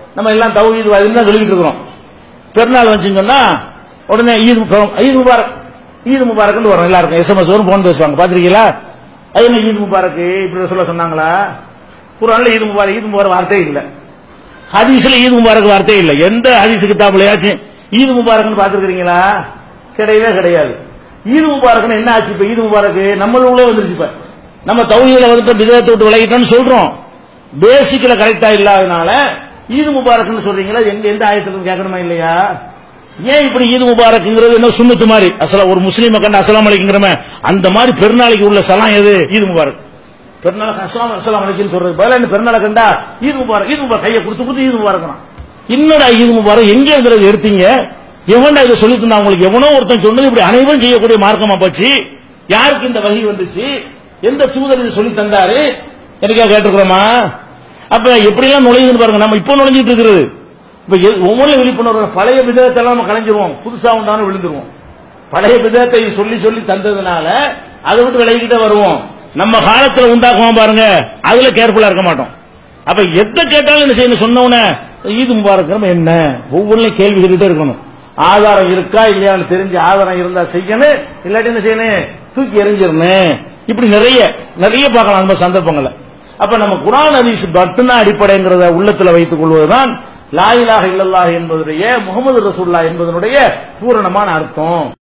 நம்ம எல்லாம் தௌஹீத் வாதின்னு தான் சொல்லிட்டு இருக்கிறோம் பெருநாள் வந்துச்சுன்னு சொன்னா உடனே ஈத் முபா- ஈத் முபாரக் ஈத் முபாரக்னு வரும் எல்லாருக்கும் எஸ்எம்எஸ் வரும் போன் பேசுவாங்க பாத்திருக்கீங்களா அது என்ன ஈத் முபாரக் இப்படி சொல்ல சொன்னாங்களா குரான்ல ஈத் முபாரக் ஈத் முபாரக் வார்த்தையே இல்ல ஹதீஸ்ல ஈத் முபாரக் வார்த்தையே இல்ல எந்த ஹதீஸ் கிதாபுலயாச்சும் ஈத் முபாரக்னு பாத்துருக்கீங்களா கிடையவே கிடையாது ஈத் முபாரக்னு என்ன ஆச்சு இப்ப ஈத் முபாரக் நம்ம உள்ள வந்துருச்சு இப்ப நம்ம தௌஹீல வந்துட்டு விதத்தை விட்டு விலகிட்டோம்னு சொல்றோம் பேசிக்கல கரெக்டா இல்லாதனால ஈது முபாரக்னு சொல்றீங்களா எங்க எந்த ஆயத்துல கேட்கணுமா இல்லையா ஏன் இப்படி ஈது முபாரக்ங்கிறது என்ன சுண்ணத்து மாதிரி அசலா ஒரு முஸ்லீமை கண்டு அஸ்லாம் அலைக்குங்கிறமே அந்த மாதிரி பெருநாளைக்கு உள்ள சலாம் எது ஈது முபாரக் பெருநாளுக்கு அஸ்லாம் அஸ்லாம் அலைக்குன்னு சொல்றது பதிலா என்ன பெருநாளை கண்டா ஈது முபாரக் ஈது முபாரக் கையை கொடுத்து கொடுத்து ஈது முபாரக்னா இன்னடா ஈது முபாரக் எங்க இருக்கிறது எடுத்தீங்க எவன்டா இதை சொல்லி தந்தா உங்களுக்கு எவனோ ஒருத்தன் சொன்னது இப்படி அனைவரும் செய்யக்கூடிய மார்க்கமா போச்சு யாருக்கு இந்த வகை வந்துச்சு எந்த தூதர் இது சொல்லி தந்தாரு எனக்கா கேட்டுக்கிறோமா அப்ப எப்படி எல்லாம் நுழையுதுன்னு பாருங்க நம்ம இப்போ நுழைஞ்சிட்டு இருக்கிறது இப்ப எது- ஒவ்வொரு விழிப்புணர்வு பழைய விதத்தை எல்லாம் நம்ம கலைஞ்சிருவோம் புதுசா உண்டான விழுந்துருவோம் பழைய விதத்தை சொல்லி சொல்லி தந்ததுனால அதை விட்டு விலகிக்கிட்டே வருவோம் நம்ம காலத்துல உண்டாக்குவோம் பாருங்க அதுல கேர்ஃபுல்லா இருக்க மாட்டோம் அப்ப எதை கேட்டாலும் என்ன செய்யணும் சொன்னவன ஈது முபாரக் என்ன ஒவ்வொன்றையும் கேள்வி கேட்டுட்டே இருக்கணும் ஆதாரம் இருக்கா இல்லையான்னு தெரிஞ்சு ஆதாரம் இருந்தா செய்யணும் இல்லாட்டி என்ன செய்யணும் தூக்கி எறிஞ்சிடணும் இப்படி நிறைய நிறைய பார்க்கலாம் அந்த மாதிரி சந்தர்ப்பங்களை அப்ப நம்ம குரான் ஹதீஸ் மட்டும்தான் அடிப்படைங்கிறத உள்ளத்துல வைத்துக் கொள்வதுதான் லா இலாஹ இல்லல்லாஹ் என்பதுடைய முகமது ரசூல்லா என்பதனுடைய பூரணமான அர்த்தம்